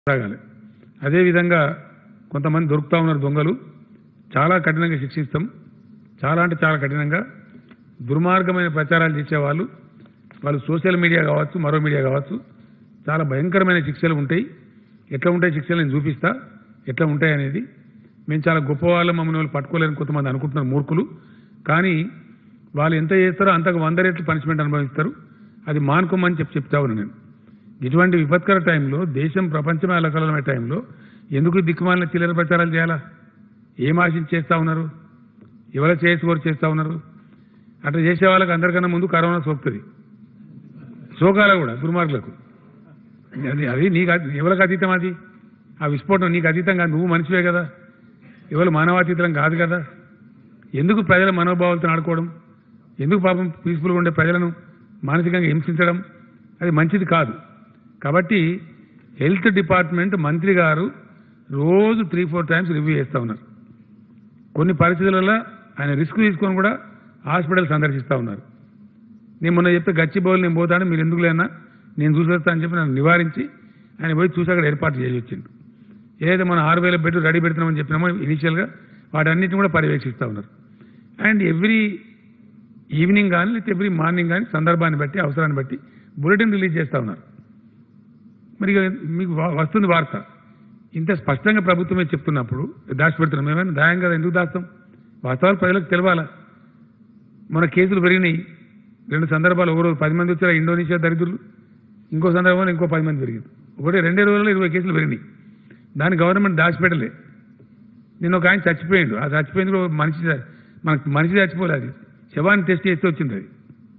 సాగాలి అదేవిధంగా కొంతమంది దొరుకుతా ఉన్నారు దొంగలు చాలా కఠినంగా శిక్షిస్తాం చాలా అంటే చాలా కఠినంగా దుర్మార్గమైన ప్రచారాలు చేసేవాళ్ళు వాళ్ళు సోషల్ మీడియా కావచ్చు మరో మీడియా కావచ్చు చాలా భయంకరమైన శిక్షలు ఉంటాయి ఎట్లా ఉంటాయి శిక్షలు నేను చూపిస్తా ఎట్లా ఉంటాయి అనేది మేము చాలా గొప్పవాళ్ళం మమ్మల్ని వాళ్ళు పట్టుకోలేని కొంతమంది అనుకుంటున్నారు మూర్ఖులు కానీ వాళ్ళు ఎంత చేస్తారో అంతకు వంద రెట్లు పనిష్మెంట్ అనుభవిస్తారు అది మానుకోమని చెప్పి చెప్తా ఉన్నాను నేను ఇటువంటి విపత్కర టైంలో దేశం ప్రపంచమే అలకలమైన టైంలో ఎందుకు ఈ దిక్కుమాలిన చిల్లర ప్రచారాలు చేయాలా ఏం ఆశించి చేస్తా ఉన్నారు ఎవరు చేసి కోరి చేస్తా ఉన్నారు అట్లా చేసే వాళ్ళకి అందరికన్నా ముందు కరోనా సోకుతుంది సోకాల కూడా దుర్మార్గులకు అది అది నీకు అతీ- ఎవరికి అతీతం అది ఆ విస్ఫోటనం నీకు అతీతం కాదు నువ్వు మనిషివే కదా ఎవరు మానవాతీతం కాదు కదా ఎందుకు ప్రజల మనోభావాలతో ఆడుకోవడం ఎందుకు పాపం పీస్ఫుల్గా ఉండే ప్రజలను మానసికంగా హింసించడం అది మంచిది కాదు కాబట్టి హెల్త్ డిపార్ట్మెంట్ మంత్రి గారు రోజు త్రీ ఫోర్ టైమ్స్ రివ్యూ చేస్తూ ఉన్నారు కొన్ని పరిస్థితులలో ఆయన రిస్క్ తీసుకొని కూడా హాస్పిటల్ సందర్శిస్తూ ఉన్నారు నేను మొన్న చెప్తే గచ్చిబౌలి నేను పోతాను మీరు ఎందుకు లేనా నేను చూసేస్తా అని చెప్పి నన్ను నివారించి ఆయన పోయి చూసి అక్కడ ఏర్పాటు చేసి వచ్చిండు ఏదైతే మనం ఆరు వేల బెడ్ రెడీ పెడుతున్నామని చెప్పినామో ఇనీషియల్గా వాటన్నిటిని కూడా పర్యవేక్షిస్తూ ఉన్నారు అండ్ ఎవ్రీ ఈవినింగ్ కానీ లేకపోతే ఎవ్రీ మార్నింగ్ కానీ సందర్భాన్ని బట్టి అవసరాన్ని బట్టి బులెటిన్ రిలీజ్ చేస్తూ ఉన్నారు మరి ఇక మీకు వ- వస్తుంది వార్త ఇంత స్పష్టంగా ప్రభుత్వమే చెప్తున్నప్పుడు దాచిపెడుతున్నాం ఏమైనా దాయం కదా ఎందుకు దాస్తాం వాస్తవాలు ప్రజలకు తెలవాలా మన కేసులు పెరిగినాయి రెండు సందర్భాలు ఒక రోజు పది మంది వచ్చారు ఇండోనేషియా దరిద్రులు ఇంకో సందర్భంలో ఇంకో పది మంది పెరిగింది ఒకటి రెండే రోజుల్లో ఇరవై కేసులు పెరిగినాయి దాన్ని గవర్నమెంట్ దాచిపెట్టలే నిన్న ఒక ఆయన చచ్చిపోయిండు ఆ చచ్చిపోయింది కూడా మనిషి చ- మనకు మనిషి చచ్చిపోలే అది శవాన్ని టెస్ట్ చేస్తే వచ్చింది అది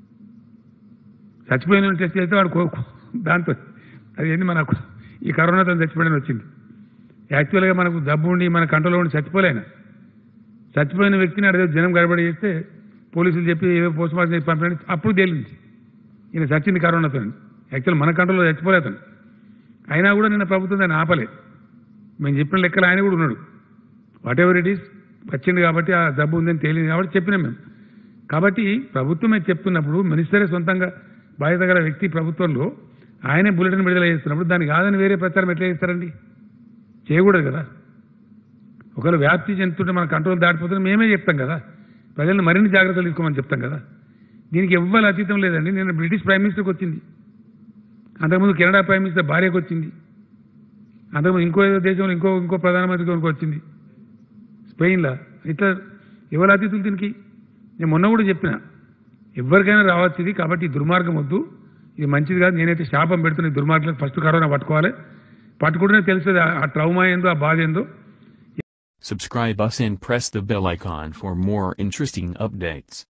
చచ్చిపోయిన టెస్ట్ చేస్తే వాడు కో- కో- దాంతో అది ఏంది మనకు ఈ కరోనాతో చచ్చిపోయిన వచ్చింది యాక్చువల్గా మనకు జబ్బు ఉండి మన కంట్రోల్లో ఉండి చచ్చిపోలేనా చచ్చిపోయిన వ్యక్తిని అడిగే జనం గడబడి చేస్తే పోలీసులు చెప్పి ఏదో పోస్ట్ మార్టం చేసి పంపండి అప్పుడు తేలింది ఈయన చచ్చింది కరోనాతో యాక్చువల్ మన కంట్రోల్లో చచ్చిపోలే అతను అయినా కూడా నిన్న ప్రభుత్వం దాన్ని ఆపలే మేము చెప్పిన లెక్కలు ఆయన కూడా ఉన్నాడు వాట్ ఎవర్ ఇట్ ఈస్ వచ్చింది కాబట్టి ఆ జబ్బు ఉందని తేలింది కాబట్టి చెప్పినాం మేము కాబట్టి ప్రభుత్వమే చెప్తున్నప్పుడు మినిస్టరే సొంతంగా బాధ్యత గల వ్యక్తి ప్రభుత్వంలో ఆయనే బులెటిన్ విడుదల చేస్తున్నప్పుడు దానికి కాదని వేరే ప్రచారం ఎట్లా చేస్తారండి చేయకూడదు కదా ఒకవేళ వ్యాప్తి చెందుతుంటే మన కంట్రోల్ దాటిపోతుంటే మేమే చెప్తాం కదా ప్రజలను మరిన్ని జాగ్రత్తలు తీసుకోమని చెప్తాం కదా దీనికి ఎవ్వరు అతీతం లేదండి నేను బ్రిటిష్ ప్రైమ్ మినిస్టర్కి వచ్చింది అంతకుముందు కెనడా ప్రైమ్ మినిస్టర్ భార్యకు వచ్చింది అంతకుముందు ఇంకో ఏదో దేశంలో ఇంకో ఇంకో ప్రధానమంత్రికి ఇంకో వచ్చింది స్పెయిన్లో ఇట్లా ఎవరు అతిథులు దీనికి నేను మొన్న కూడా చెప్పిన ఎవరికైనా రావచ్చు ఇది కాబట్టి ఈ దుర్మార్గం వద్దు ఇది మంచిది కాదు నేనైతే శాపం పెడుతున్న ఈ దుర్మార్గులకు ఫస్ట్ కరోనా పట్టుకోవాలి పట్టుకుంటేనే తెలుస్తుంది ఆ- ఆ ట్రౌమా ఏందో ఆ బాధ ఏందో Subscribe us and press the bell icon for more interesting updates.